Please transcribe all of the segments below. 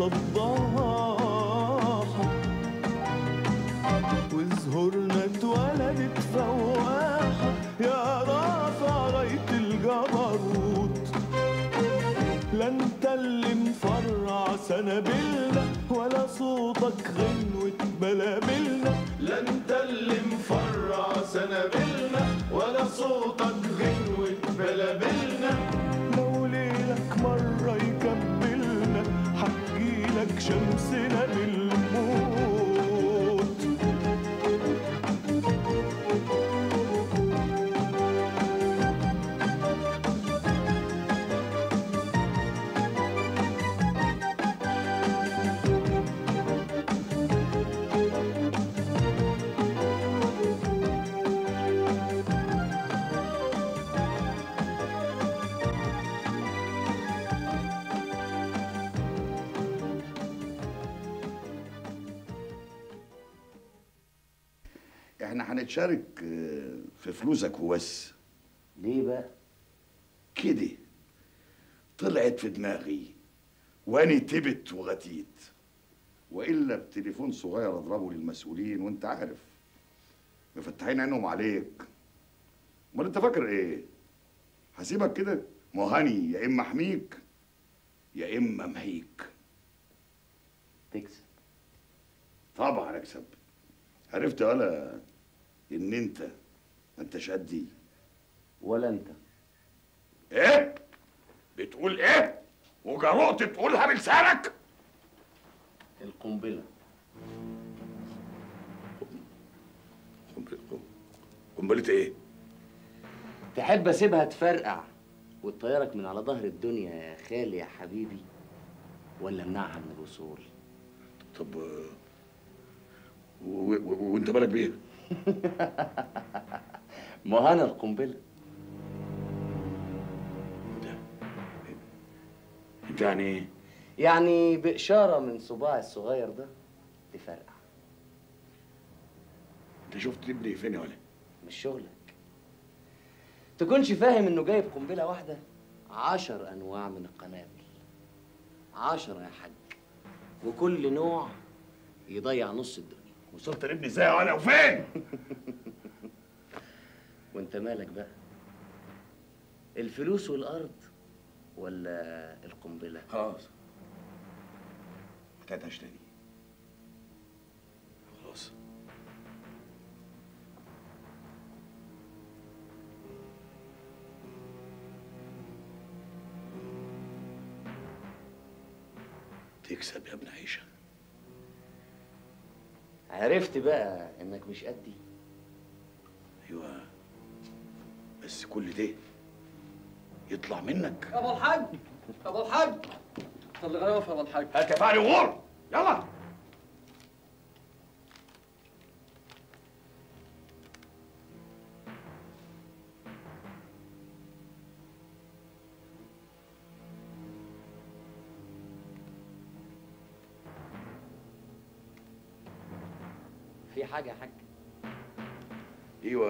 صباحة وزهورنا اتولدت فواحة يا رافع راية الجبروت لا انت اللي مفرع سنابلنا ولا صوتك غنوة بلابلنا لا انت اللي مفرع سنابلنا ولا صوتك غنوة بلابلنا لو ليلك مرة يكملنا حجيلك شمسنا بالموت احنا هنتشارك آه، في فلوسك وبس ليه بقى؟ كده طلعت في دماغي واني تبت وغتيت والا بتليفون صغير اضربه للمسؤولين وانت عارف مفتحين عينهم عليك امال انت فاكر ايه هسيبك كده ما هو هاني يا اما احميك يا اما امحيك تكسب طبعا اكسب عرفت ولا ان انت ما انتش قدي ولا انت ايه بتقول ايه وجرؤت تقولها بلسانك القنبله قنبله ايه تحب اسيبها تفرقع وتطيرك من على ظهر الدنيا يا خالي يا حبيبي ولا امنعها من الوصول طب آه، و- و- وانت بالك بيه ما هو انا القنبله انت يعني ايه يعني بإشارة من صباعي الصغير ده تفرقع انت شفت ابني فين يا ولا مش شغلك تكونش فاهم انه جايب قنبلة واحدة عشر انواع من القنابل عشرة يا حاج وكل نوع يضيع نص الدنيا وصلت لابني ازاي يا ولا وفين وانت مالك بقى الفلوس والارض ولا القنبلة خلاص ما تعتهاش تاني خلاص تكسب يا ابن عيشه عرفت بقى انك مش قدي ايوه بس كل ده يطلع منك يا ابو الحاج يا ابو الحاج طلع غرامه يا ابو الحاج هات يا فعلي وغور يلا في حاجة يا حاج ايوه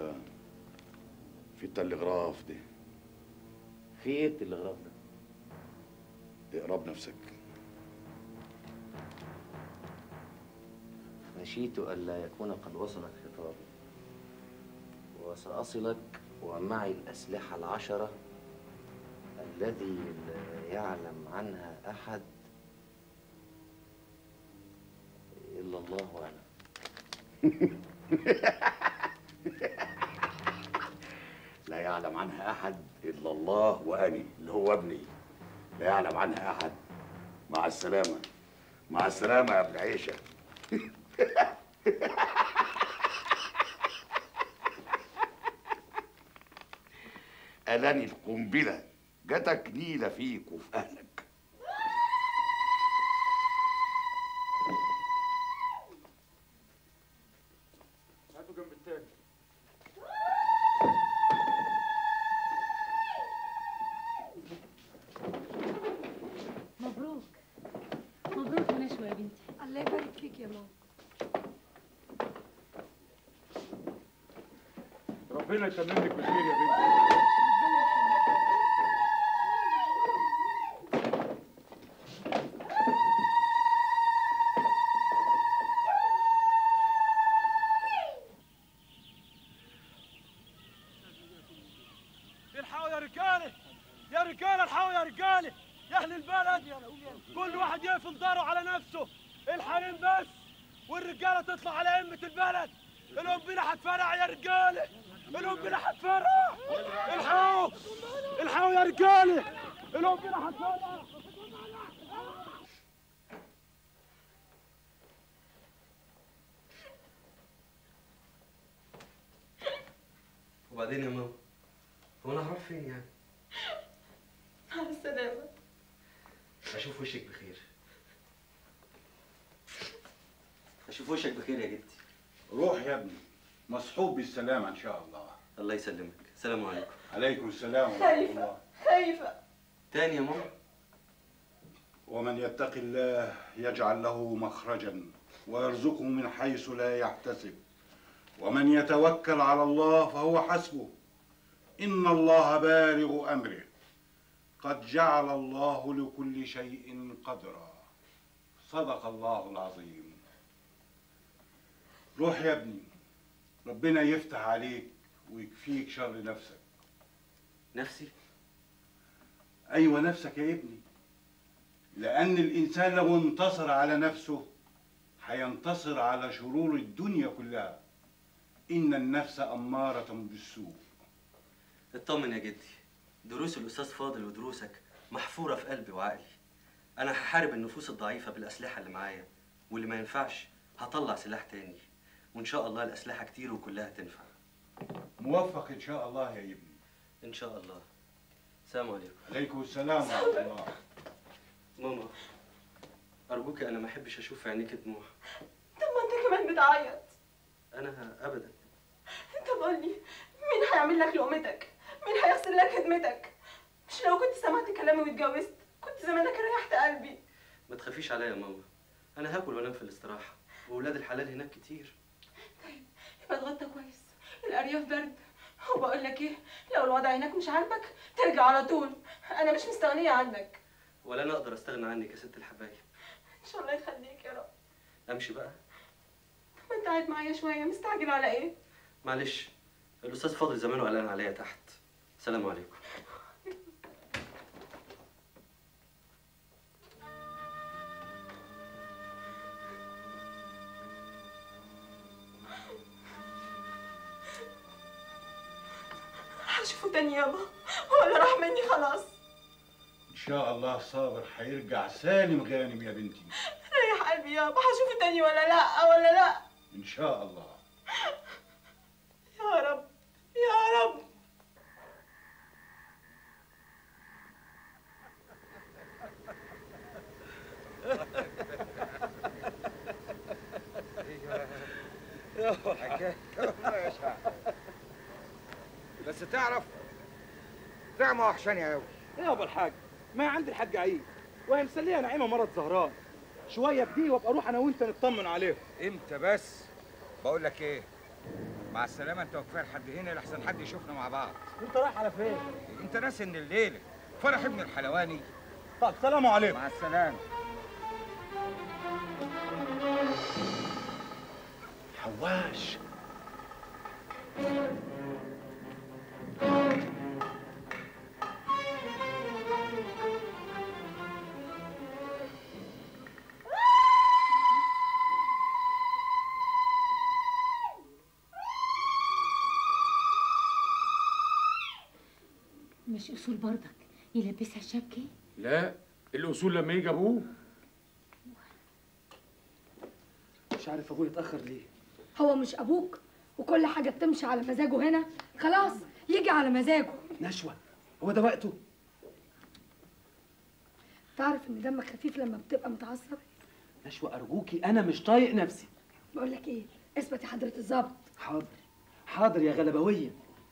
في التلغراف ده في ايه التلغراف ده اقرا بنفسك نشيت ألا يكون قد وصلك خطابي وسأصلك ومعي الأسلحة العشرة الذي لا يعلم عنها أحد إلا الله وأنا لا يعلم عنها احد الا الله واني اللي هو ابني لا يعلم عنها احد مع السلامه مع السلامه يا ابن عيشه ألاني القنبلة جاتك نيلة فيك وفي أهلك هاتوا جنب التاني مبروك مبروك ونشوى يا بنتي الله يبارك فيك يا ماما ربنا يتمم لك بالخير يا بنتي يا رجاله يا رجاله الحقوا يا رجاله يا اهل البلد كل واحد يقفل داره على نفسه الحريم بس والرجاله تطلع على ائمه البلد القنبله هتفرقع يا رجاله القنبله هتفرقع الحقوا الحقوا يا رجاله القنبله هتفرقع وبعدين يا ماما هو انا هروح فين يعني مع السلامة اشوف وشك بخير اشوف وشك بخير يا جدي روح يا ابني مصحوب بالسلامة إن شاء الله الله يسلمك السلام عليكم عليكم السلام ورحمة خايفة الله خايفة تاني يا ماما ومن يتق الله يجعل له مخرجا ويرزقه من حيث لا يحتسب ومن يتوكل على الله فهو حسبه إن الله بالغ أمره قد جعل الله لكل شيء قدرا صدق الله العظيم روح يا ابني ربنا يفتح عليك ويكفيك شر نفسك نفسي أيوة نفسك يا ابني لأن الإنسان لو انتصر على نفسه هينتصر على شرور الدنيا كلها إن النفس أمارة بالسوء اطمن يا جدي دروس الاستاذ فاضل ودروسك محفوره في قلبي وعقلي انا هحارب النفوس الضعيفه بالاسلحه اللي معايا واللي ما ينفعش هطلع سلاح تاني وان شاء الله الاسلحه كتير وكلها تنفع موفق إن شاء الله يا ابني ان شاء الله السلام عليكم عليكم السلام ورحمة الله ماما ارجوك انا ما احبش اشوف في عينيك دموع طب ما انت كمان بتعيط انا ابدا طب قول لي مين هيعمل لك لقمتك مين هيغسل لك خدمتك مش لو كنت سمعت كلامي واتجوزت كنت زمانك ريحت قلبي ما تخافيش عليا يا ماما انا هاكل وانام في الاستراحه واولاد الحلال هناك كتير يبقى اتغطى كويس الارياف برد وبقول لك ايه لو الوضع هناك مش عاجبك ترجع على طول انا مش مستغنيه عنك ولا انا اقدر استغنى عنك يا ست الحبايب ان شاء الله يخليك يا رب امشي بقى طب ما انت قاعد معايا شويه مستعجل على ايه معلش الاستاذ فاضل زمانه قلقان عليا تحت سلام عليكم هشوفه تاني يابا ولا راح مني خلاص إن شاء الله صابر هيرجع سالم غانم يا بنتي ريح قلبي يابا هشوفه تاني ولا لا ولا لا إن شاء الله يا رب يا رب بس تعرف طعمه وحشاني قوي يا ابو الحاج ما عندي الحاج عيد وهي مسليه نعيمه مرض زهران شويه بدي وابقى اروح انا وانت نطمن عليهم امتى بس بقول لك ايه مع السلامه انت وكفايه لحد هنا لحسن حد يشوفنا مع بعض انت رايح على فين انت ناسي ان الليله فرح ابن الحلواني طب سلام عليكم مع السلامه حواش مش اصول برضك يلبسها الشبكه لا الاصول لما يجي ابوه مش عارف ابويا اتاخر ليه هو مش ابوك وكل حاجه بتمشي على مزاجه هنا خلاص يجي على مزاجه نشوه هو ده وقته تعرف ان دمك خفيف لما بتبقى متعصب نشوه ارجوكي انا مش طايق نفسي بقول لك ايه اثبت يا حضره الظابط حاضر حاضر يا غلبويه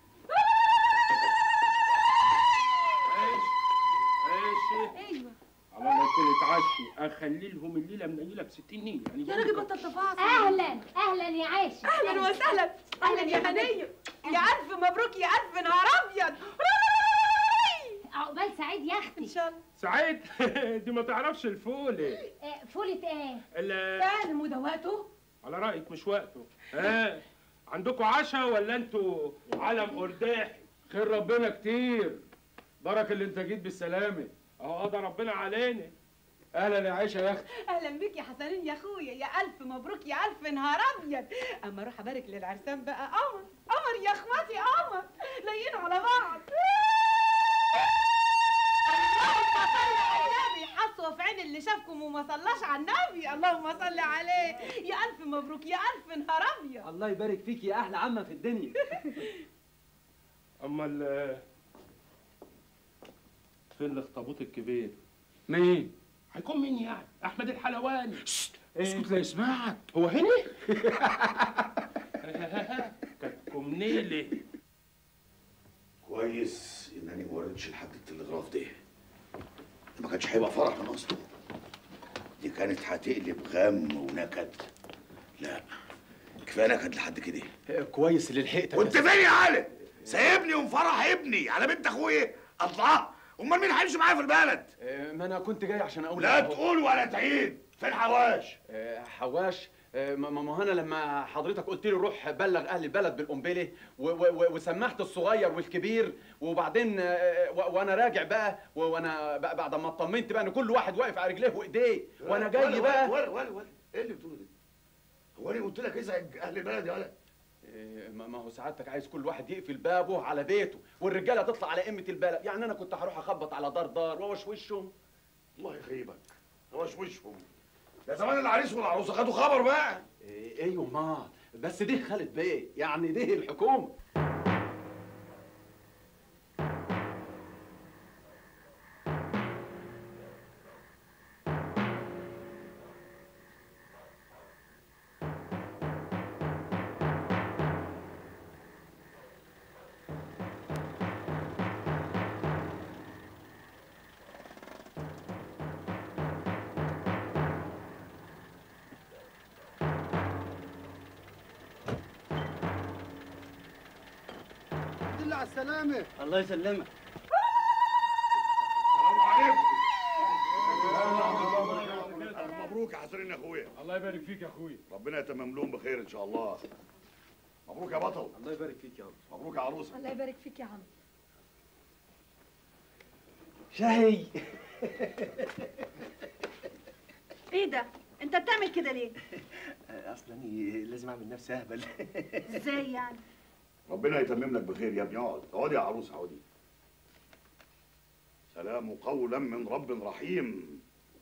ايوه على ما يكون اتعشوا اخلي لهم الليله منيله ب 60 نيل يعني يا راجل بطل تفاصيل اهلا اهلا يا عاشق اهلا وسهلا اهلا يا هديه يا الف مبروك يا الف نهار ابيض عقبال سعيد يا ان اختي شاء الله سعيد دي ما تعرفش الفول آه، فولة ايه ال- سالم ودواته على رايك مش وقته ها عندكم عشاء ولا انتوا علم قرداحي خير ربنا كتير بركة اللي انت جيت بالسلامة اهو قضى ربنا علينا اهلا يا عيشة يا اختي اهلا بك يا حسنين يا اخويا يا الف مبروك يا الف نهار ابيض اما اروح ابارك للعرسان بقى قمر قمر يا اخواتي قمر لايقين على بعض اللهم صل على النبي حصوا في عين اللي شافكم وما صلاش على النبي اللهم صل عليه يا الف مبروك يا الف نهار ابيض الله يبارك فيك يا احلى عمه في الدنيا اما ال فين الاخطبوط الكبير مين هيكون مين يعني احمد الحلواني اسكت لا يسمعك هو هنا كانتكم نيله كويس انني ما وردتش لحد التلغراف ده ما كانش هيبقى فرح من اصله دي كانت هتقلب غم ونكد لا كفايه نكد لحد كده كويس اللي لحقتك وانت فين يا علي سايبني ومفرح ابني على بنت اخويا الله امال مين هيمشي معايا في البلد ما انا كنت جاي عشان اقول لا لك أهو. تقول ولا تعيد فين حواش آه، حواش آه، ما ما هو انا لما حضرتك قلت لي روح بلغ اهل البلد بالقنبله و- و- و- وسمحت الصغير والكبير وبعدين آه، و- وانا راجع بقى و- وانا بقى بعد ما اطمنت بقى ان كل واحد واقف على رجليه وايديه وانا جاي ولا بقى ولا ولا ولا ايه اللي بتقوله ده هو انا قلت لك ازعج اهل البلد يا ولد إيه، ما ما هو سعادتك عايز كل واحد يقفل بابه على بيته والرجاله تطلع على قمه البلد يعني انا كنت هروح اخبط على دار دار واوشوشهم الله يخيبك وشوشهم يا زمان العريس والعروسه خدوا خبر بقى إيه، ايوه ما بس دي خالد بيه يعني دي الحكومه الحمد لله على السلامة الله يسلمك مبروك يا حسنين يا اخويا الله يبارك فيك يا اخويا ربنا يتمم لهم بخير ان شاء الله مبروك يا بطل الله يبارك فيك يا رب مبروك يا عروسه الله يبارك فيك يا عم شهي ايه ده انت بتعمل كده ليه اصلا لازم اعمل نفسي اهبل ازاي يعني ربنا يتمم لك بخير يا ابني اقعد اقعدي يا عروسه اقعدي سلام قولا من رب رحيم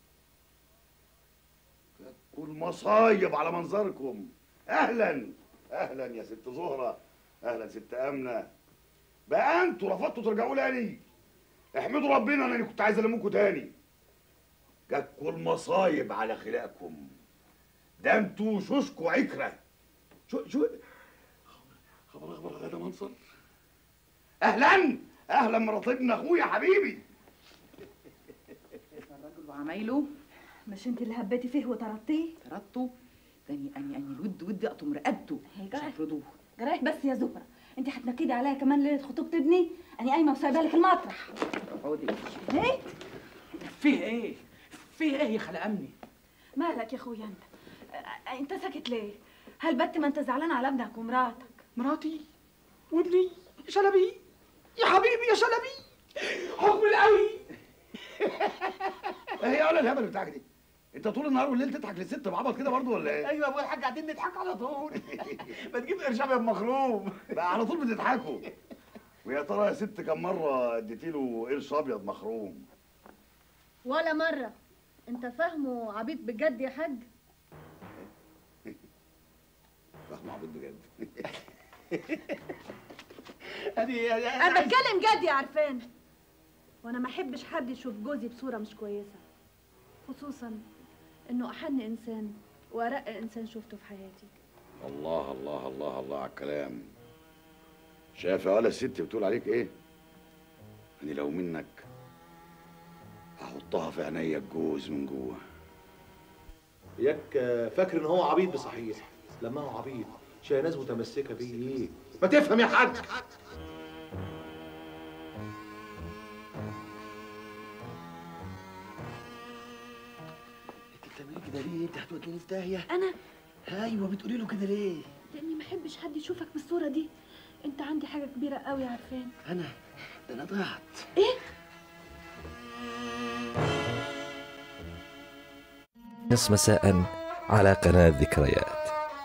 والمصايب على منظركم اهلا اهلا يا ست زهره اهلا ست امنه بقى انتوا رفضتوا ترجعوا لي احمدوا ربنا انني كنت عايز المكم تاني جاتكوا المصايب على خلقكم ده انتوا شوشكوا عكره شو شو خبر اخبار غدا منصر اهلا اهلا مراتبنا اخويا حبيبي الرجل وعمايله مش انت اللي هبيتي فيه وطردتيه طردته تاني اني اني الود ودي اقطم رقبته مش هفرضوه جراح بس يا زهرة انت هتنكدي عليا كمان ليلة خطوبة ابني انا قايمة وسايبه لك المطرح اقعدي ايه فيه ايه فيه ايه يا خلق امني مالك يا اخويا انت اه، انت ساكت ليه هل بت ما انت زعلان على ابنك ومراتك مراتي وابني شلبي يا حبيبي يا شلبي حكم القوي ايه يا ولا الهبل بتاعك دي انت طول النهار والليل تضحك للست بعبط كده برضه ولا ايه ايوه يا ابويا الحاج قاعدين نضحك على طول ما تجيب قرش ابيض مخروم بقى على طول بتضحكوا ويا ترى يا ست كم مره اديتي له قرش ابيض مخروم ولا مرة انت فاهمه عبيط بجد يا حاج فاهم عبيط بجد انا بتكلم جد يا عرفان وانا ما احبش حد يشوف جوزي بصورة مش كويسة خصوصا انه احن انسان وارق انسان شفته في حياتي الله الله الله الله على الكلام شايف يا ولا الست بتقول عليك ايه اني لو منك احطها في عينيا الجوز من جوه ياك فاكر ان هو عبيط بصحيح لما هو عبيط شايف ناس متمسكه بيه ايه ما تفهم يا حاج انت بتعملي كده ليه انت هتوديني في داهيه انا ايوه بتقولي له كده ليه لاني ما احبش حد يشوفك بالصورة دي انت عندي حاجة كبيرة قوي يا عرفان انا ده انا ضعت ايه نص مساء على قناة ذكريات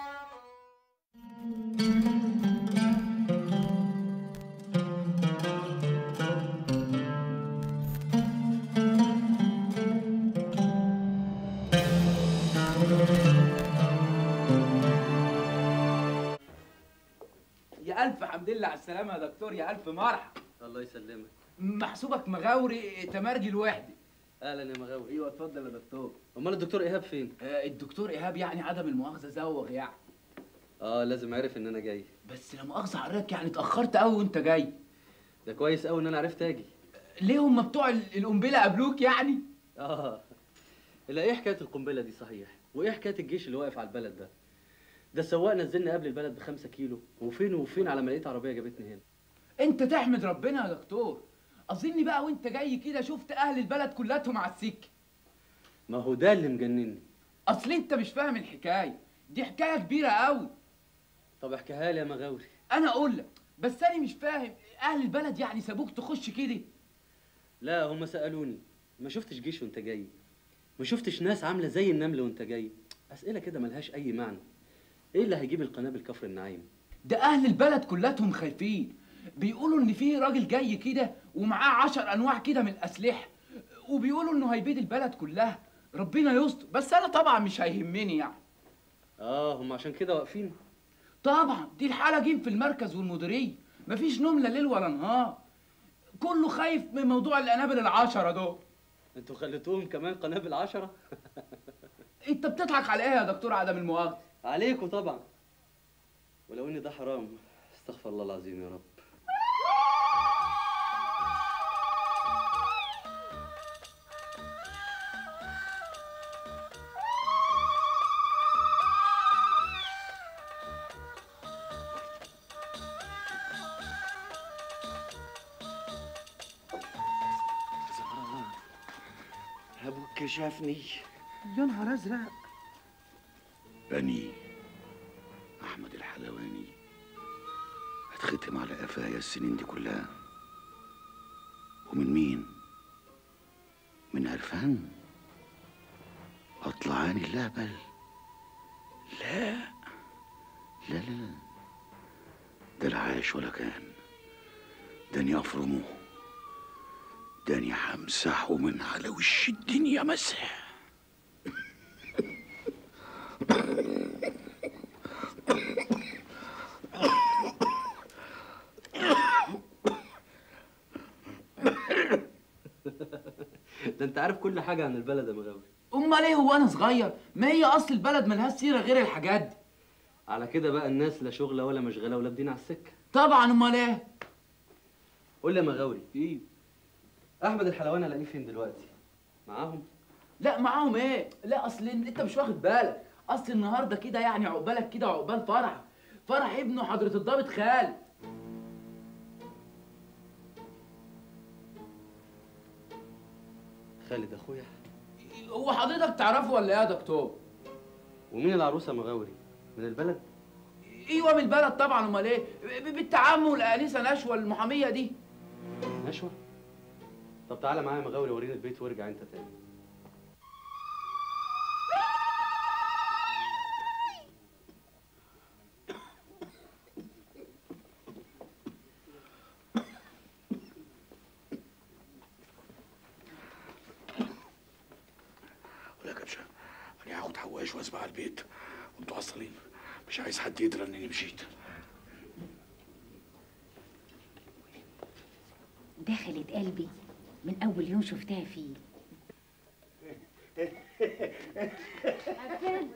يا الف حمد لله على السلامه يا دكتور يا الف مرحب الله يسلمك محسوبك مغاوري تمرجي الوحدي اهلا يا مغاوي ايوه اتفضل يا دكتور امال الدكتور ايهاب فين آه، الدكتور ايهاب يعني عدم المؤاخذه زوغ يعني اه لازم عرف ان انا جاي بس لا مؤاخذه حضرتك يعني اتاخرت قوي وانت جاي ده كويس قوي ان انا عرفت اجي ليه هم بتوع ال- القنبله قابلوك يعني اه لا ايه حكايه القنبله دي صحيح وايه حكايه الجيش اللي واقف على البلد ده ده السواق نزلني قبل البلد بخمسة كيلو وفين وفين على ما لقيت عربيه جابتني هنا انت تحمد ربنا يا دكتور اظني بقى وانت جاي كده شفت اهل البلد كلاتهم على السكه ما هو ده اللي مجنني اصل انت مش فاهم الحكايه دي حكايه كبيره قوي طب احكيها لي يا مغاوري انا اقول لك بس انا مش فاهم اهل البلد يعني سابوك تخش كده لا هم سالوني ما شفتش جيش وانت جاي ما شفتش ناس عامله زي النمل وانت جاي اسئله كده ملهاش اي معنى ايه اللي هيجيب القنابل كفر النعيم ده اهل البلد كلاتهم خايفين بيقولوا ان في راجل جاي كده ومعاه عشر انواع كده من الاسلحه وبيقولوا انه هيبيد البلد كلها ربنا يستر بس انا طبعا مش هيهمني يعني اه هم عشان كده واقفين طبعا دي الحاله جيم في المركز والمديريه مفيش نوم لا ليل ولا نهار كله خايف من موضوع القنابل العشرة دول انتوا خليتوهم كمان قنابل عشرة انت بتضحك على ايه يا دكتور عدم المؤاخذه عليكم طبعا ولو ان ده حرام استغفر الله العظيم يا رب ابوك شافني يا نهار ازرق بني احمد الحلواني هتختم على قفايا السنين دي كلها ومن مين من عرفان اطلعاني اللهبل لا لا لا ده لا عاش ولا كان داني افرمه داني همسحه من على وش الدنيا مسح ده انت عارف كل حاجه عن البلد يا مغاوري امال ايه هو انا صغير ما هي اصل البلد ملهاش سيره غير الحاجات دي على كده بقى الناس لا شغله ولا مشغله ولا بدين على السكه طبعا امال ايه قول لي يا مغاوري ايه احمد الحلواني الاقيه فين دلوقتي معاهم لا معاهم ايه لا اصل انت مش واخد بالك اصل النهارده كده يعني عقبالك كده عقبال فرح فرح ابنه حضره الضابط خالد خالد اخويا هو حضرتك تعرفه ولا ايه يا دكتور ومين العروسه يا مغاوري من البلد ايوه من البلد طبعا امال ايه ب- بنت عمه الانسه نشوى المحاميه دي نشوى طب تعالى معايا يا مغاوري وريني البيت وارجع انت تاني ولا يا كبشه انا هاخد حواش واسمع البيت وانتوا عصلين مش عايز حد يدرى اني مشيت دخلت قلبي من اول يوم شفتها فيه عرفان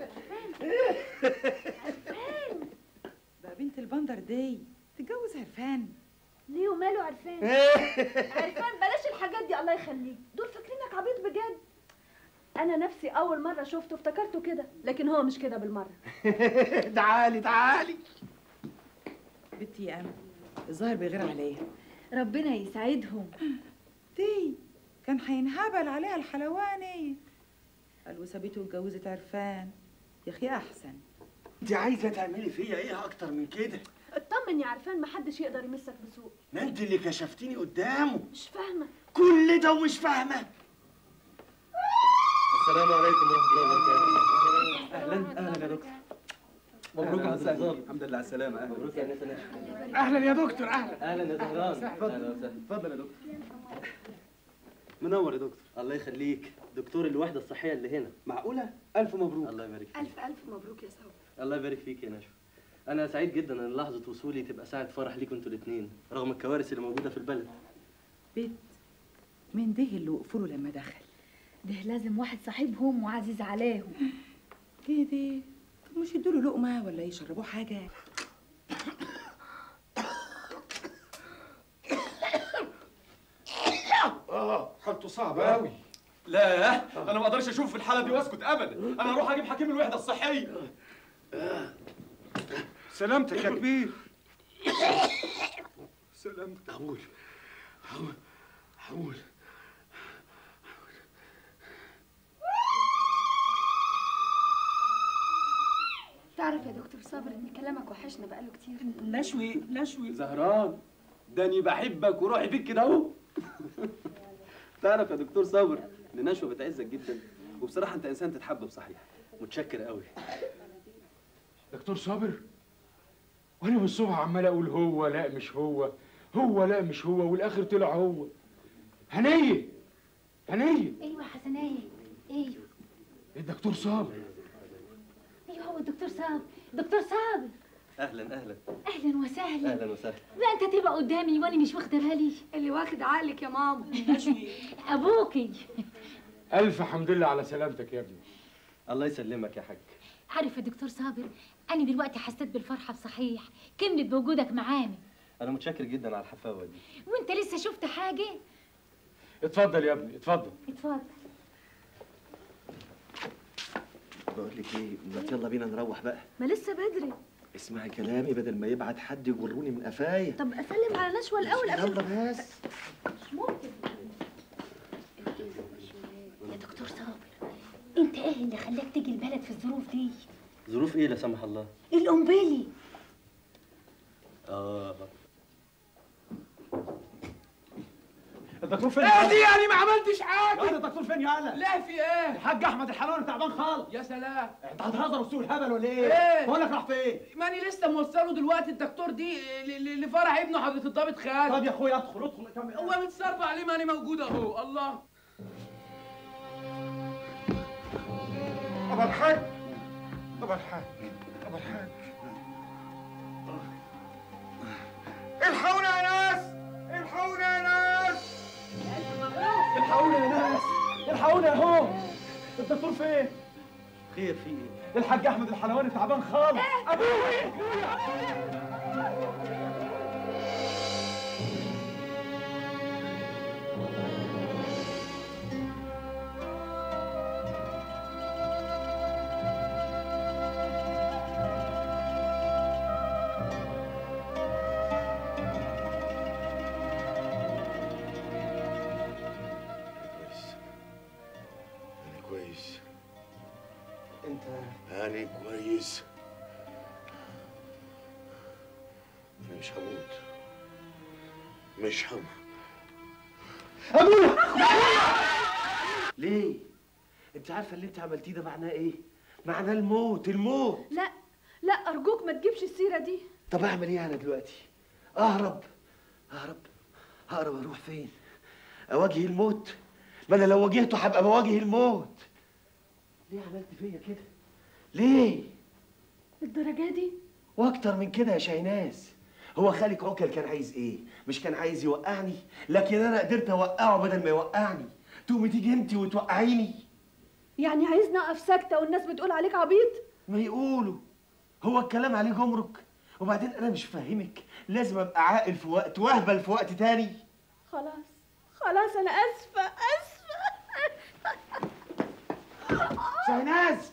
بقى بنت البندر دي تتجوز عرفان ليه وماله عرفان عرفان بلاش الحاجات دي الله يخليك دول فاكرينك عبيط بجد انا نفسي اول مره شفته افتكرته كده لكن هو مش كده بالمره تعالي تعالي بنتي يا أم الظاهر بيغير عليها ربنا يسعدهم دي كان هينهبل عليها الحلواني قال وسابته واتجوزت عرفان يا اخي احسن انت عايزه تعملي فيا ايه اكتر من كده اطمن يا عرفان محدش يقدر يمسك بسوء ما انت اللي كشفتيني قدامه مش فاهمه كل ده ومش فاهمه السلام عليكم ورحمه الله وبركاته اهلا اهلا يا دكتور مبروك على السلامه الحمد لله على السلامه اهلا مبروك يا ناس اهلا يا دكتور اهلا اهلا يا زهران اتفضل. اهلا وسهلا اتفضل يا دكتور منور يا دكتور الله يخليك دكتور الوحده الصحيه اللي هنا معقوله الف مبروك الله يبارك فيك ألف ألف مبروك يا صبري الله يبارك فيك يا نشوى انا سعيد جدا ان لحظه وصولي تبقى ساعه فرح ليكم انتوا الاثنين رغم الكوارث اللي موجوده في البلد بيت مين ده اللي وقفوا له لما دخل ده لازم واحد صاحبهم وعزيز عليهم كده طب مش يدوا له لقمه ولا يشربوه حاجه اه حالته صعبه قوي لا انا ما اقدرش اشوف في الحاله دي واسكت ابدا انا هروح اجيب حكيم الوحده الصحيه سلامتك يا كبير سلامتك حول حول حول تعرف يا دكتور صابر ان كلامك وحشنا بقاله كتير نشوي نشوي زهران ده اني بحبك وروحي فيك كده اهو تعرف يا دكتور صابر ان نشوى بتعزك جدا وبصراحه انت انسان تتحب بصحيح متشكر قوي دكتور صابر وانا من الصبح عمال اقول هو لا مش هو هو لا مش هو والاخر طلع هو هنيه هنيه ايوه حسنايه ايوه الدكتور صابر ايوه هو الدكتور صابر دكتور صابر اهلا اهلا اهلا وسهلا اهلا وسهلا لا انت تبقى قدامي وانا مش واخده بالي اللي واخد عقلك يا ماما ابوكي الف حمد لله على سلامتك يا ابني الله يسلمك يا حاج عارف يا دكتور صابر انا دلوقتي حسيت بالفرحه بصحيح كملت بوجودك معانا انا متشكر جدا على الحفاوه دي وانت لسه شفت حاجه اتفضل يا ابني اتفضل اتفضل بقول لك ايه ما يلا بينا نروح بقى ما لسه بدري اسمعي كلامي بدل ما يبعت حد يجروني من قفايا طب اسلم على نشوى الاول قبل يلا بس مش ممكن يا دكتور صابر انت ايه اللي خلاك تيجي البلد في الظروف دي ظروف ايه لا سمح الله القنبلي اه الدكتور فين ايه دي يعني ما عملتش حاجه يا الدكتور فين يالا لا في ايه الحاج احمد الحلواني تعبان خالص يا سلام انت هتهزر وتسوق الهبل ولا ايه ايه بقول لك راح فين ماني لسه موصله دلوقتي الدكتور دي ل- ل- لفرح ابنه حضرة الضابط خالد طب يا اخويا ادخل ادخل كمل هو متصرف عليه ماني موجود اهو الله ابو الحاج ابو الحاج ابو الحاج الحقونا يا ناس الحقونا يا ناس الحقونا يا ناس الحقونا يا هو الدكتور فين خير في ايه الحاج احمد الحلواني تعبان خالص ابوي أنا كويس انت أنا كويس أنا مش هموت مش هموت ليه؟ انت عارفه اللي انت عملتيه ده معناه ايه؟ معناه الموت الموت لا لا ارجوك ما تجيبش السيره دي طب اعمل ايه انا دلوقتي؟ اهرب اهرب ههرب اروح فين؟ اواجه الموت؟ ما انا لو واجهته هبقى بواجه الموت ليه عملت فيا كده؟ ليه؟ الدرجه دي واكتر من كده يا شاهناز هو خالك عكل كان عايز ايه؟ مش كان عايز يوقعني؟ لكن انا قدرت اوقعه بدل ما يوقعني تقومي تيجي انت وتوقعيني يعني عايزني اقف ساكته والناس بتقول عليك عبيط ما يقولوا هو الكلام عليه جمرك وبعدين انا مش فاهمك لازم ابقى عاقل في وقت واهبل في وقت تاني خلاص خلاص انا اسفه اسفه شاهناز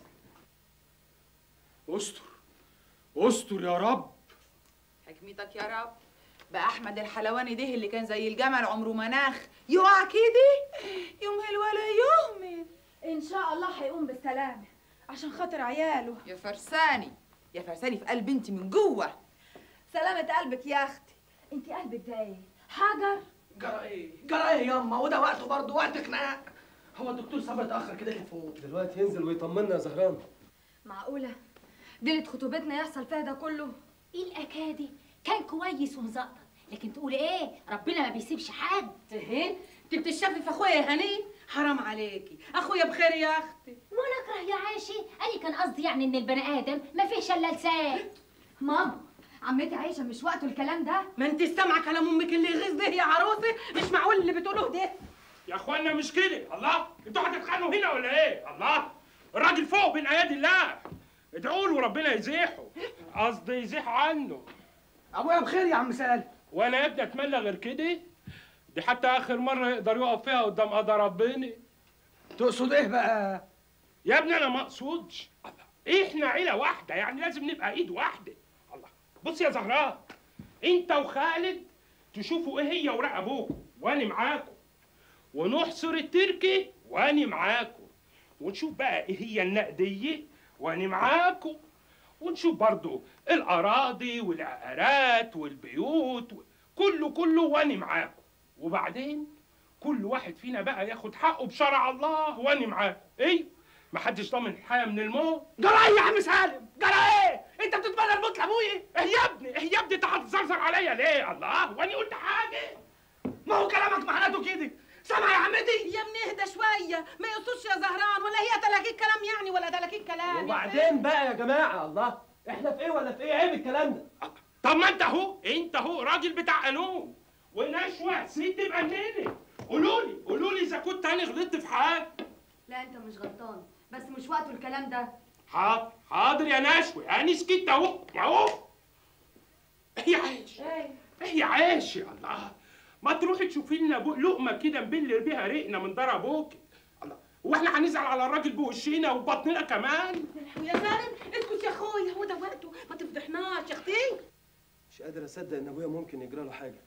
استر استر يا رب حكمتك يا رب بقى احمد الحلواني ده اللي كان زي الجمل عمره مناخ يقع كده يمهل ولا يهمل ان شاء الله هيقوم بالسلامه عشان خاطر عياله يا فرساني يا فرساني في قلب انت من جوه سلامة قلبك يا اختي انت قلبك ده ايه حجر جرى ايه؟ جرى ايه ياما وده وقته برضه وقت خناق هو الدكتور صبري اتاخر كده ليه فوق دلوقتي ينزل ويطمنا يا زهران معقولة ليلة خطوبتنا يحصل فيها ده كله ايه الاكادي كان كويس ومظبط لكن تقول ايه ربنا ما بيسيبش حد ايه انت بتشافي في اخويا يا هني حرام عليكي اخويا بخير يا اختي ولا اكره يا عاشي انا كان قصدي يعني ان البني ادم ما فيش الا لسان ماما عمتي عايشة مش وقته الكلام ده ما انت سامعه كلام امك اللي يغيظ ده يا عروسه مش معقول اللي بتقولوه ده يا اخوانا مش كده الله انتوا هتتخانقوا هنا ولا ايه الله الراجل فوق بين ايادي الله ادعوا له ربنا يزيحه قصدي يزيح عنه ابويا بخير يا عم سالم وانا يا ابني اتمنى غير كده دي حتى اخر مره يقدر يقف فيها قدام قضاء ربنا تقصد ايه بقى يا ابني انا ما اقصدش الله احنا عيله واحده يعني لازم نبقى ايد واحده الله بص يا زهراء انت وخالد تشوفوا ايه هي وراء ابوكم وانا معاكم ونحصر التركي وانا معاكم ونشوف بقى ايه هي النقديه وانا معاكم ونشوف برضو الاراضي والعقارات والبيوت و- كله كله وانا معاكم وبعدين كل واحد فينا بقى ياخد حقه بشرع الله وانا معاكم ايه محدش ضامن الحياه من الموت جرى ايه يا عم سالم جرى ايه انت بتتمنى الموت لابويا ايه يا ابني ايه يا ابني انت هتزرزر عليا ليه الله وانا قلت حاجه ما هو كلامك معناته كده سامع يا عمتي يا ابني اهدى شويه ما يقصدش يا زهران ولا هي تلاقيك كلام يعني ولا تلاقيك كلام يا وبعدين بقى يا جماعه الله احنا في ايه ولا في ايه عيب الكلام ده طب ما انت اهو انت اهو راجل بتاع قانون ونشوه ست مجننه قولوا لي قولوا لي اذا كنت انا غلطت في حاجه لا انت مش غلطان بس مش وقته الكلام ده حاضر حاضر يا نشوه انا سكت اهو اهو ايه يا عايش ايه يا عايش يا الله ما تروحي تشوفي لنا بو- لقمه كده نبلر بيها ريقنا من دار ابوك الله هو احنا هنزعل على الراجل بوشنا وبطننا كمان يا سالم اسكت يا اخويا هو ده وقته ما تفضحناش يا اختي مش قادر اصدق ان ابويا ممكن يجرى له حاجه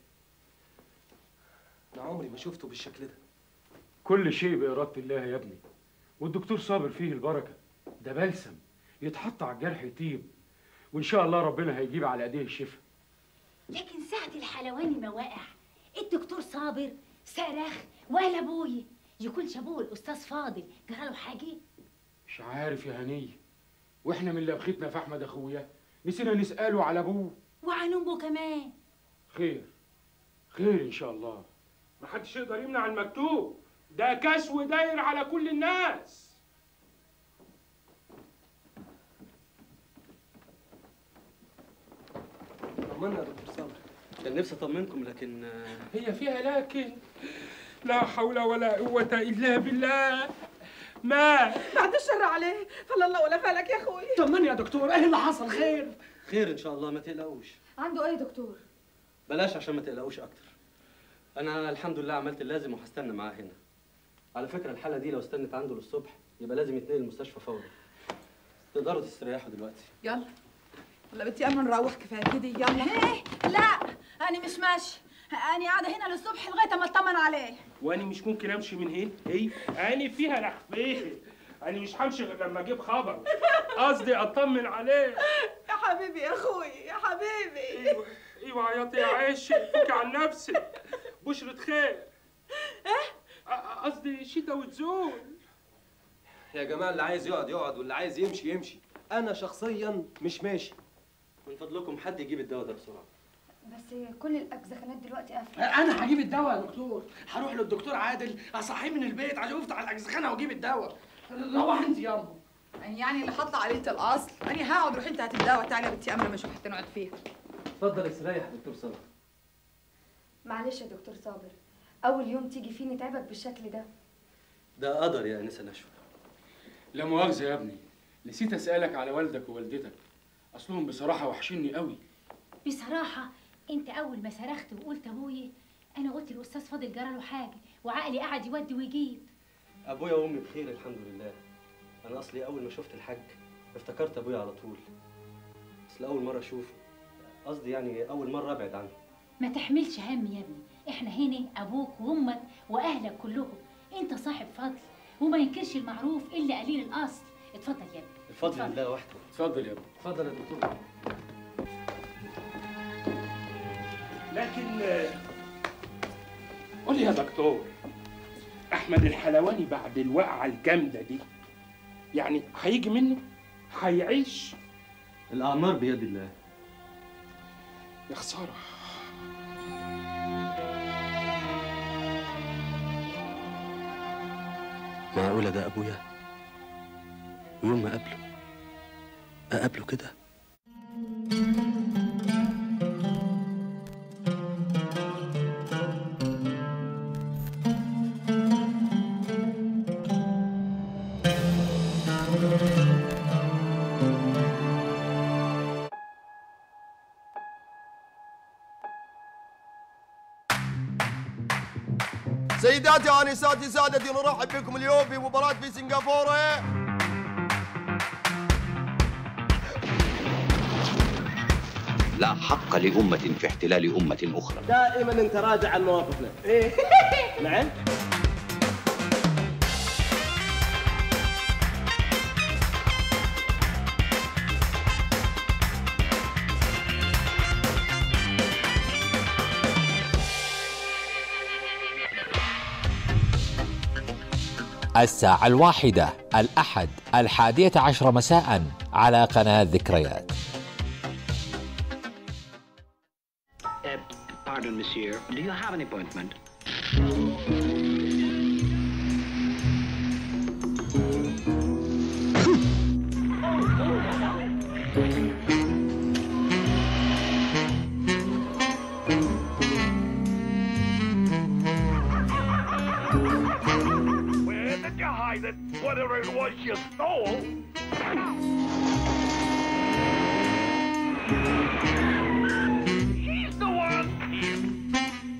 انا عمري ما شفته بالشكل ده كل شيء بإرادة الله يا ابني والدكتور صابر فيه البركة ده بلسم يتحط على الجرح يطيب وإن شاء الله ربنا هيجيب على أيديه الشفاء لكن ساعة الحلواني ما واقع الدكتور صابر صرخ ولا ابوي يكونش ابوه الاستاذ فاضل جراله حاجه مش عارف يا هنية وإحنا من لبختنا في أحمد أخويا نسينا نسأله على أبوه وعن امه كمان خير خير إن شاء الله محدش يقدر يمنع المكتوب ده كسو داير على كل الناس طمنا يا دكتور صابر كان نفسي اطمنكم لكن آه، هي فيها لكن لا حول ولا قوة إلا بالله ما بعد الشر عليه فلا الله ولا فلك يا اخويا طمني يا دكتور ايه اللي حصل خير خير ان شاء الله ما تقلقوش عنده ايه يا دكتور بلاش عشان ما تقلقوش اكتر انا الحمد لله عملت اللازم وهستنى معاه هنا على فكره الحاله دي لو استنت عنده للصبح يبقى لازم يتنقل المستشفى فورا تقدروا تستريحوا دلوقتي يلا ولا بدي امن نروح كفايه كده يلا ايه لا انا مش ماشي انا قاعده هنا للصبح لغايه ما اطمن عليه وأنا مش ممكن أمشي من هنا إيه أنا فيها لحفيه أنا مش همشي غير لما أجيب خبر قصدي أطمن عليه يا حبيبي يا اخويا يا حبيبي ايوه ايوه عياطي يا عايش فك عن نفسك بشرة خير ايه قصدي شتا وتزول يا جماعه اللي عايز يقعد يقعد واللي عايز يمشي يمشي انا شخصيا مش ماشي من فضلكم حد يجيب الدواء ده بسرعه بس كل الاجزخانات دلوقتي قافله انا هجيب الدواء يا دكتور هروح للدكتور عادل اصحيه من البيت عشان يفتح الاجزخانه واجيب الدواء روح انت ياما يعني اللي هطلع عليه الاصل انا هقعد روح انت هات الدواء تعالي يا بنتي امل ما اشوف حتى نقعد فيها اتفضل استريح يا دكتور صلاح معلش يا دكتور صابر اول يوم تيجي فيه نتعبك بالشكل ده ده قدر يا انسه نشوى لا مؤاخذة يا ابني نسيت أسألك على والدك ووالدتك أصلهم بصراحة وحشني قوي بصراحه انت اول ما صرخت وقلت ابويا انا قلت الاستاذ فاضل جراله حاجه وعقلي قعد يودي ويجيب ابويا وامي بخير الحمد لله انا اصلي اول ما شفت الحاج افتكرت ابويا على طول اصل اول مره اشوفه قصدي يعني اول مره ابعد عنه ما تحملش هم يا ابني احنا هنا ابوك وامك واهلك كلهم انت صاحب فضل وما ينكرش المعروف الا قليل الاصل اتفضل يا ابني الفضل لله وحده اتفضل يا ابني اتفضل يا دكتور لكن قول لي يا دكتور احمد الحلواني بعد الوقعه الجامده دي يعني هيجي منه هيعيش الاعمار بيد الله يا خساره معقولة ده أبويا ويوم ما أقابله أقابله كده سيداتي وانساتي سادتي نرحب بكم اليوم في مباراة في سنغافورة لا حق لأمة في احتلال أمة أخرى دائما انت راجع عن مواقفنا ايه نعم الساعة الواحدة الأحد الحادية عشر مساء على قناة ذكريات Pardon, monsieur. Do you have an appointment? Where did you hide it? Whatever it was you stole. He's the one.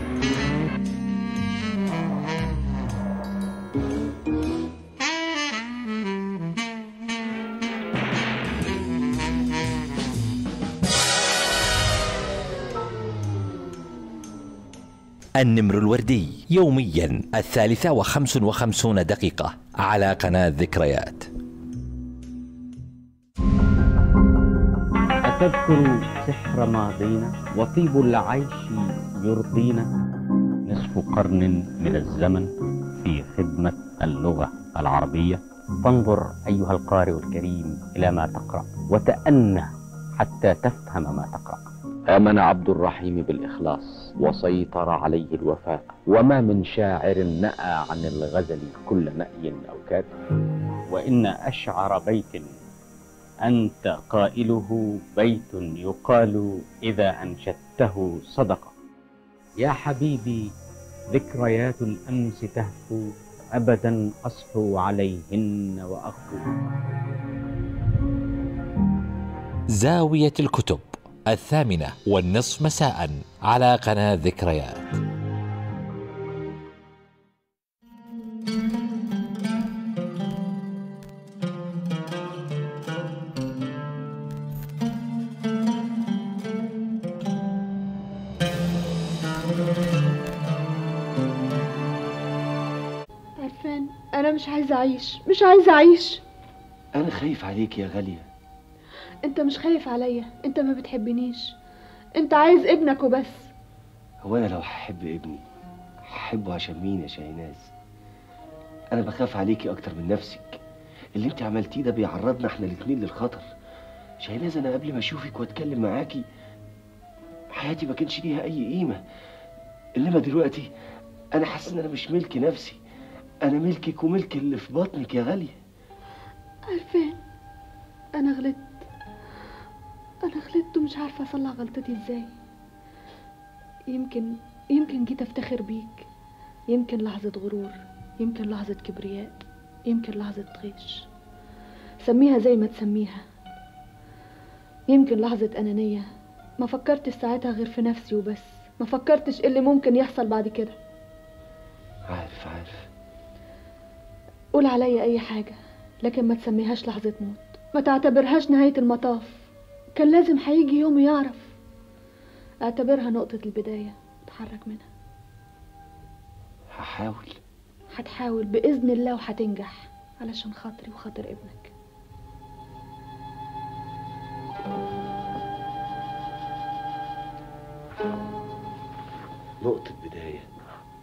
النمر الوردي يوميا الثالثة وخمس وخمسون دقيقة على قناة ذكريات أتذكر سحر ماضينا وطيب العيش يرضينا نصف قرن من الزمن في خدمة اللغة العربية فانظر أيها القارئ الكريم إلى ما تقرأ وتأنى حتى تفهم ما تقرأ آمن عبد الرحيم بالإخلاص وسيطر عليه الوفاء وما من شاعر نأى عن الغزل كل نأي أو كاتب وإن أشعر بيت أنت قائله بيت يقال إذا أنشدته صدقة يا حبيبي ذكريات الأمس تهفو أبدا أصحو عليهن وأغفو زاوية الكتب الثامنة والنصف مساء على قناة ذكريات عرفان انا مش عايزه اعيش مش عايزه اعيش أنا خايف عليك يا غالية انت مش خايف عليا انت ما بتحبنيش انت عايز ابنك وبس هو أنا لو هحب ابني هحبه عشان مين يا شاهيناز أنا بخاف عليكي أكتر من نفسك اللي أنت عملتيه ده بيعرضنا إحنا الاتنين للخطر شاهيناز أنا قبل ما أشوفك وأتكلم معاكي حياتي ما كانش ليها أي قيمة إنما دلوقتي أنا حاسس إن أنا مش ملك نفسي أنا ملكك وملك اللي في بطنك يا غالية عرفان انا غلطت انا غلطت ومش عارفه اصلح غلطتي ازاي يمكن يمكن جيت افتخر بيك يمكن لحظه غرور يمكن لحظه كبرياء يمكن لحظه غش سميها زي ما تسميها يمكن لحظه انانيه ما فكرتش ساعتها غير في نفسي وبس ما فكرتش إيه اللي ممكن يحصل بعد كده عارف عارف قول عليا اي حاجه لكن ما تسميهاش لحظه موت ما تعتبرهاش نهايه المطاف كان لازم هيجي يوم يعرف اعتبرها نقطه البدايه اتحرك منها هحاول هتحاول باذن الله وهتنجح علشان خاطري وخاطر ابنك نقطة بداية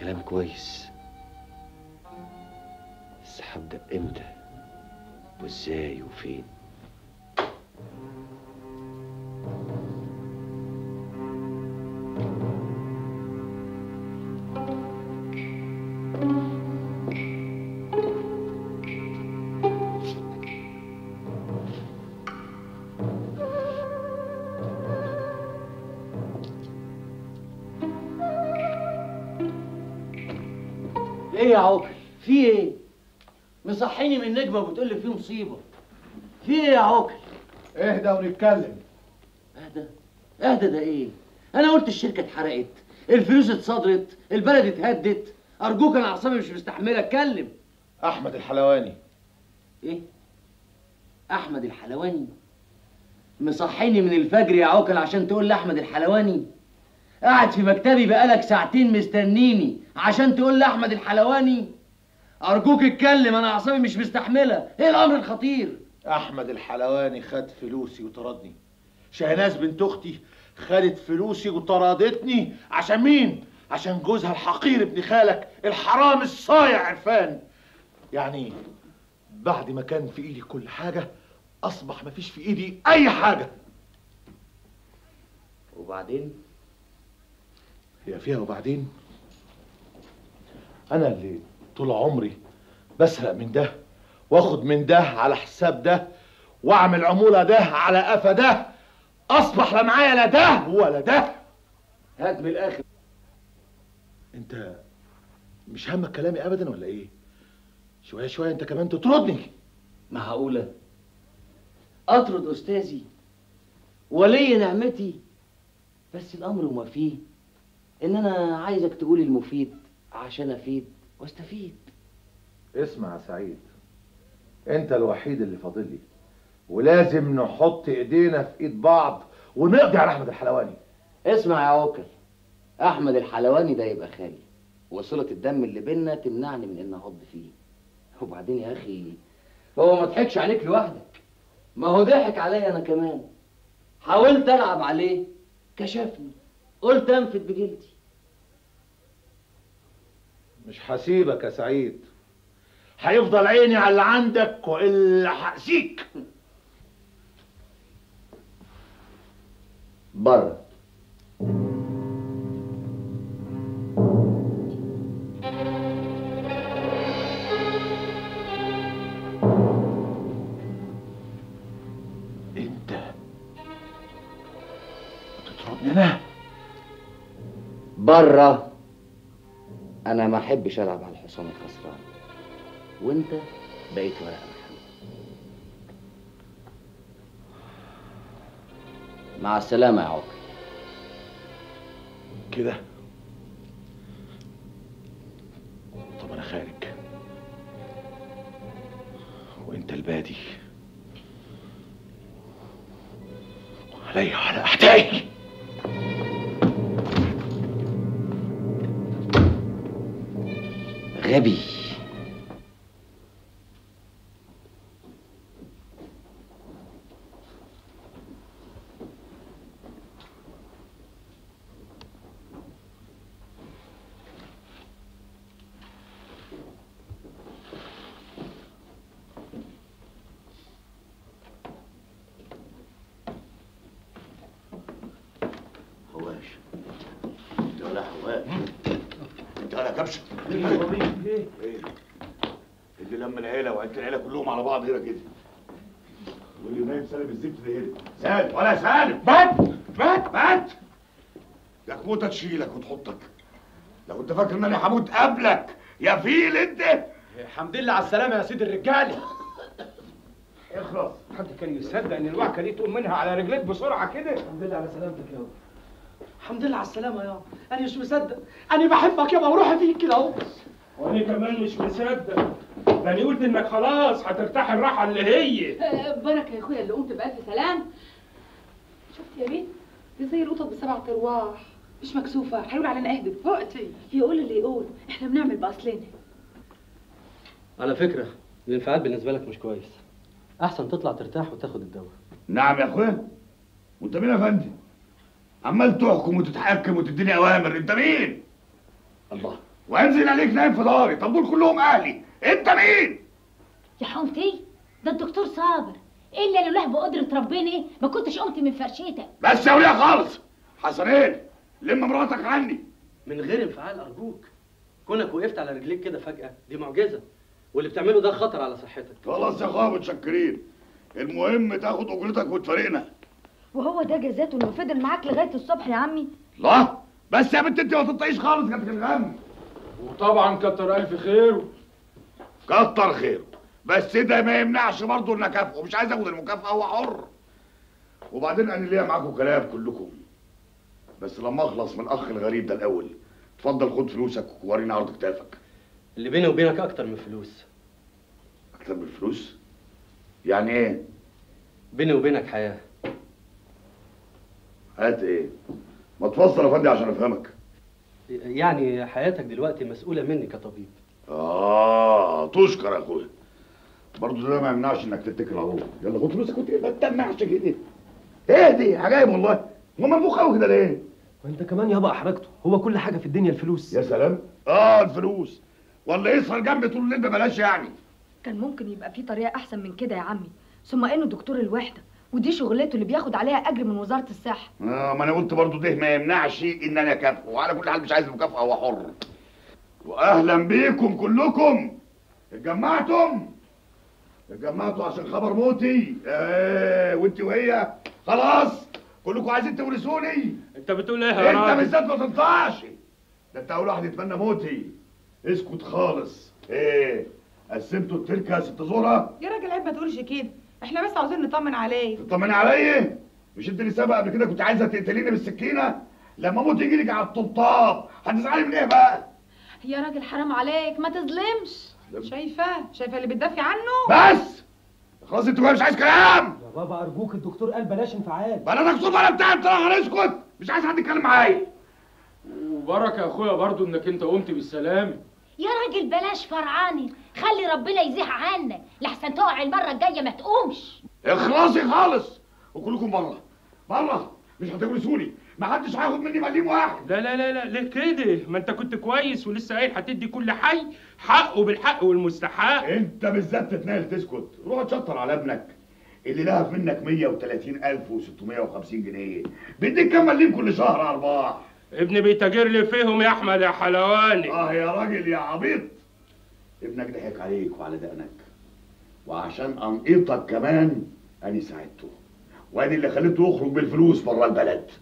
كلام كويس بس هبدأ امتى وازاي وفين ايه يا عوكل في ايه مصحيني من النجمه وبتقول لي في مصيبه في ايه يا عوكل اهدى ونتكلم اهدى اهدى ده ايه انا قلت الشركه اتحرقت الفلوس اتصدرت البلد اتهدت ارجوك انا اعصابي مش مستحمله اتكلم احمد الحلواني ايه احمد الحلواني مصحيني من الفجر يا عوكل عشان تقول لي احمد الحلواني قاعد في مكتبي بقالك ساعتين مستنيني عشان تقول لي احمد الحلواني ارجوك اتكلم انا اعصابي مش مستحمله ايه الامر الخطير احمد الحلواني خد فلوسي وطردني شهناز بنت اختي خدت فلوسي وطردتني عشان مين عشان جوزها الحقير ابن خالك الحرام الصايع عرفان يعني بعد ما كان في ايدي كل حاجه اصبح مفيش في ايدي اي حاجه وبعدين هي فيها وبعدين انا اللي طول عمري بسرق من ده واخد من ده على حساب ده واعمل عموله ده على قفا ده اصبح لا معايا لا ده ولا ده هات من الاخر انت مش همك كلامي ابدا ولا ايه شويه شويه انت كمان تطردني معقوله اطرد استاذي ولي نعمتي بس الامر وما فيه ان انا عايزك تقولي المفيد عشان افيد واستفيد اسمع يا سعيد انت الوحيد اللي فاضل لي ولازم نحط ايدينا في ايد بعض ونقضي على احمد الحلواني اسمع يا عوكل احمد الحلواني ده يبقى خالي وصلة الدم اللي بينا تمنعني من ان اهض فيه وبعدين يا اخي هو ما ضحكش عليك لوحدك ما هو ضحك عليا انا كمان حاولت العب عليه كشفني قلت انفد بجلدي مش هسيبك يا سعيد هيفضل عيني على اللي عندك والا هأذيك بره انت بتطردني انا بره انا ما احبش العب على الحصان الخسران وانت بقيت ورقه محمد مع السلامه يا عوكل كده طب انا خارج وانت البادي عليا على اعدائي غبي هواش انت ولا هواش انت ولا كبشه ايه ايه اللي لما العيله وعيله العيله كلهم على بعض هنا كده واللي نايم سالم الزفت ده هنا سالم ولا سالم مات مات مات يا كموته تشيلك وتحطك لو انت فاكر ان انا هموت قبلك يا فيل انت الحمد لله على السلامه يا سيد الرجاله اخلص حد كان يصدق ان الوعكه دي تقوم منها على رجليك بسرعه كده الحمد لله على سلامتك يابا الحمد لله على السلامة يابا أنا مش مصدق أنا بحبك يابا وروحي فيك كده أهو وانا كمان مش مصدق ده انا قلت انك خلاص هترتاح الراحه اللي هي بركه يا اخويا اللي قمت بألف سلام شفت يا بنت دي زي القطط بسبع ارواح مش مكسوفه هيقول علينا اهدب فوقتي يقول اللي يقول احنا بنعمل باصلنا على فكرة الانفعال بالنسبة لك مش كويس أحسن تطلع ترتاح وتاخد الدواء نعم يا اخويا وانت مين يا فندم عمال تحكم وتتحكم وتديني اوامر انت مين الله وانزل عليك نايم في داري طب دول كلهم اهلي انت مين يا حومتي ده الدكتور صابر الا لولا بقدرة ربنا ما كنتش قمت من فرشتك بس يا وليه خالص حسنين لم مراتك عني من غير انفعال ارجوك كونك وقفت على رجليك كده فجاه دي معجزه واللي بتعمله ده خطر على صحتك خلاص يا اخويا متشكرين المهم تاخد اجرتك وتفارقنا وهو ده جزاته انه فضل معاك لغايه الصبح يا عمي لا بس يا بنت انت ما تطيش خالص كانت الغم وطبعا كتر الف خيره كتر خيره بس ده ما يمنعش برضه ان اكافئه مش عايز اخد المكافاه هو حر وبعدين انا ليا معاكم كلام كلكم بس لما اخلص من الاخ الغريب ده الاول اتفضل خد فلوسك ووريني عرض كتافك اللي بيني وبينك اكتر من فلوس اكتر من فلوس يعني ايه بيني وبينك حياه هات ايه ما تفسر يا فندم عشان افهمك يعني حياتك دلوقتي مسؤوله مني كطبيب اه تشكر يا اخويا برضه ده ما يمنعش انك تتكل على الله يلا خد فلوسك وت- ما تتنعش كده ايه دي عجايب والله هو منفوخ قوي كده ليه وانت كمان يابا احرجته هو كل حاجه في الدنيا الفلوس يا سلام اه الفلوس ولا يسهر جنبي طول الليل ببلاش يعني كان ممكن يبقى في طريقه احسن من كده يا عمي ثم انه دكتور الوحده ودي شغلته اللي بياخد عليها اجر من وزاره الصحه آه ما انا قلت برضه ده ما يمنعش ان انا اكافئه وعلى كل حال مش عايز المكافاه هو حر واهلا بيكم كلكم اتجمعتم اتجمعتوا عشان خبر موتي ايه وانت وهي خلاص كلكم عايزين تورثوني انت بتقول ايه يا انت راجل بالذات ما تنطقش ده انت اول واحد يتمنى موتي اسكت خالص ايه قسمتوا التركه يا ست زهره يا راجل عيب ما تقولش كده احنا بس عاوزين نطمن عليه تطمني عليا مش انت اللي سابقه قبل كده كنت عايزه تقتليني بالسكينه لما موت يجي لك على الطبطاب هتزعلي من ايه بقى يا راجل حرام عليك ما تظلمش شايفاه شايفه اللي بتدافع عنه بس خلاص انت مش عايز كلام يا بابا ارجوك الدكتور قال بلاش انفعال بلا دكتور ولا بتاع انت هنسكت مش عايز حد يتكلم معايا وبركه يا اخويا برضو انك انت قمت بالسلامه يا راجل بلاش فرعاني خلي ربنا يزيح عنك لحسن تقع المره الجايه ما تقومش اخلصي خالص وكلكم بره بره مش هتورثوني ما حدش هياخد مني مليم واحد لا لا لا لا ليه كده ما انت كنت كويس ولسه قايل هتدي كل حي حقه بالحق والمستحق انت بالذات تتناهل تسكت روح تشطر على ابنك اللي لهف منك 130650 جنيه بيديك كام مليم كل شهر ارباح ابني بيتاجر لي فيهم يا احمد يا حلواني اه يا راجل يا عبيط ابنك ضحك عليك وعلى دقنك وعشان انقطك كمان انا ساعدته وادي اللي خليته يخرج بالفلوس بره البلد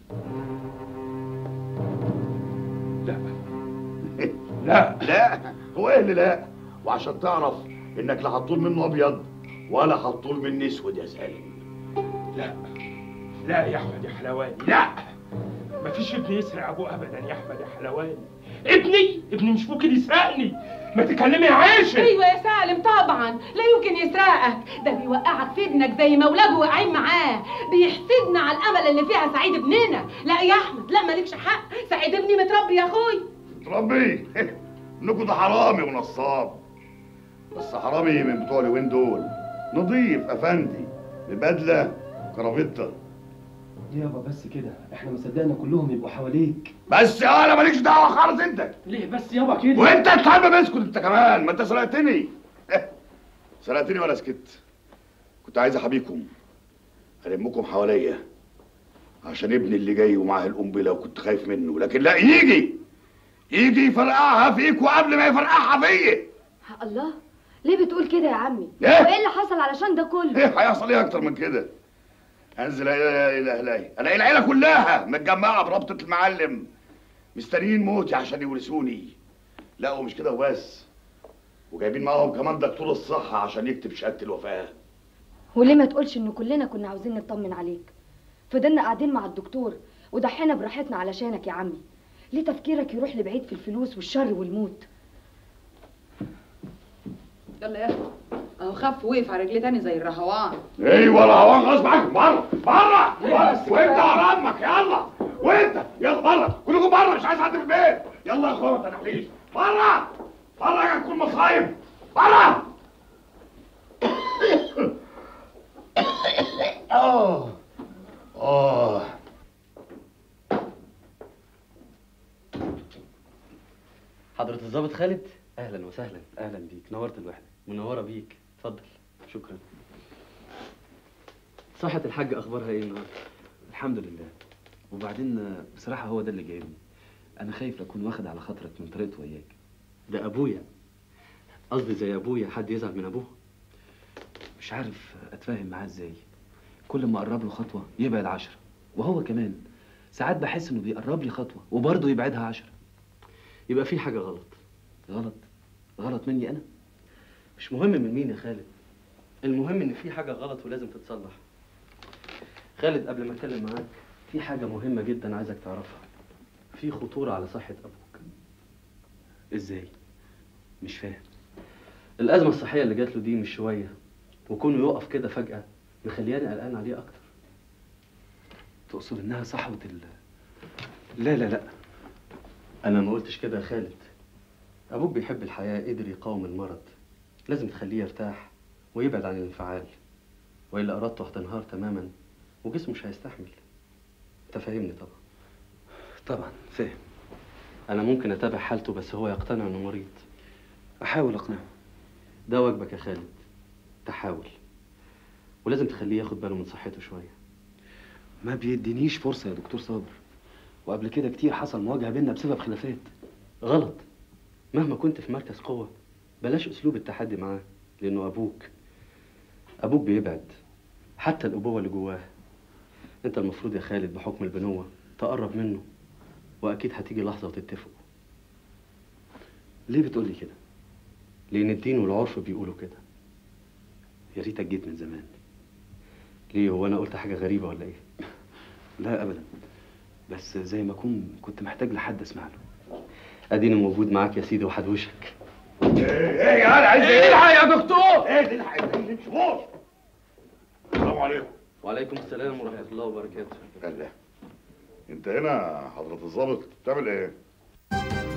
لا لا لا هو ايه اللي لا وعشان تعرف انك لا هتطول منه ابيض ولا هتطول منه اسود يا سالم لا لا يا احمد يا حلواني لا مفيش ابن يسرق ابوه ابدا يا احمد يا حلواني ابني ابني مش ممكن يسرقني ما تكلمي يا عايشه ايوه يا سالم طبعا لا يمكن يسرقك ده بيوقعك في ابنك زي ما ولاده واقعين معاه بيحسدنا على الامل اللي فيها سعيد ابننا لا يا احمد لا مالكش حق سعيد ابني متربي يا اخوي تربي انكم ده حرامي ونصاب بس حرامي من بتوع اليومين دول نضيف افندي ببدله كرافته يابا بس كده احنا مصدقنا كلهم يبقوا حواليك بس يا انا مالكش دعوه خالص انت ليه بس يابا كده وانت اتحمم اسكت انت كمان ما انت سرقتني سرقتني ولا سكت كنت عايز احابيكم المكم حواليا عشان ابني اللي جاي ومعاه القنبله وكنت خايف منه لكن لا يجي يجي يفرقعها فيك وقبل ما يفرقعها فيا الله ليه بتقول كده يا عمي إيه؟ وايه اللي حصل علشان ده كله ايه هيحصل ايه اكتر من كده انزل لا اله الا الله الاقي العيله كلها متجمعه برابطه المعلم مستنيين موتي عشان يورثوني لا ومش كده وبس وجايبين معاهم كمان دكتور الصحه عشان يكتب شهاده الوفاه وليه ما تقولش ان كلنا كنا عاوزين نطمن عليك فضلنا قاعدين مع الدكتور وضحينا براحتنا علشانك يا عمي ليه تفكيرك يروح لبعيد في الفلوس والشر والموت يلا يا اخي اهو خف وقف على رجليه تاني زي الرهوان ايوه الهوان غصب عنك بره بره وانت ورا امك يلا وانت يلا بره كلكم بره مش عايز حد في البيت يلا يا اخويا ما تنحليش بره بره يا تكون مصايب بره اه اه حضرة الضابط خالد اهلا وسهلا اهلا بيك نورت الوحدة منورة بيك اتفضل شكرا صحة الحاج اخبارها ايه النهارده الحمد لله وبعدين آه، بصراحة هو ده اللي جايبني أنا خايف لأكون واخد على خاطرك من طريقته وياك ده ابويا قصدي زي ابويا حد يزعل من ابوه مش عارف أتفاهم معاه إزاي كل ما أقرب له خطوة يبعد عشرة وهو كمان ساعات بحس إنه بيقرب لي خطوة وبرضه يبعدها عشرة يبقى في حاجة غلط غلط غلط مني أنا مش مهم من مين يا خالد المهم ان في حاجة غلط ولازم تتصلح خالد قبل ما اتكلم معاك في حاجة مهمة جدا عايزك تعرفها في خطورة على صحة ابوك ازاي مش فاهم الأزمة الصحية اللي جات له دي مش شوية وكونه يقف كده فجأة مخلياني قلقان عليه أكتر تقصد إنها صحوة ال لا لا لا أنا ما قلتش كده يا خالد أبوك بيحب الحياة قدر يقاوم المرض لازم تخليه يرتاح ويبعد عن الانفعال وإلا إرادته هتنهار تماما وجسمه مش هيستحمل أنت فاهمني طبعا طبعا فاهم أنا ممكن أتابع حالته بس هو يقتنع إنه مريض أحاول أقنعه ده واجبك يا خالد تحاول ولازم تخليه ياخد باله من صحته شوية ما بيدينيش فرصة يا دكتور صابر وقبل كده كتير حصل مواجهة بينا بسبب خلافات غلط مهما كنت في مركز قوة بلاش أسلوب التحدي معاه لأنه أبوك أبوك بيبعد حتى الأبوة اللي جواه أنت المفروض يا خالد بحكم البنوة تقرب منه وأكيد هتيجي لحظة وتتفقوا ليه بتقولي كده؟ لأن الدين والعرف بيقولوا كده يا ريتك جيت من زمان ليه هو أنا قلت حاجة غريبة ولا إيه؟ لا أبدا بس زي ما أكون كنت محتاج لحد أسمع له أديني موجود معاك يا سيدي وحدوشك ايه ايه يا علي عايز ايه؟ الحق يا دكتور ايه الحق ايه مش غور السلام عليكم وعليكم السلام ورحمة الله وبركاته الله انت هنا حضرة الضابط بتعمل ايه؟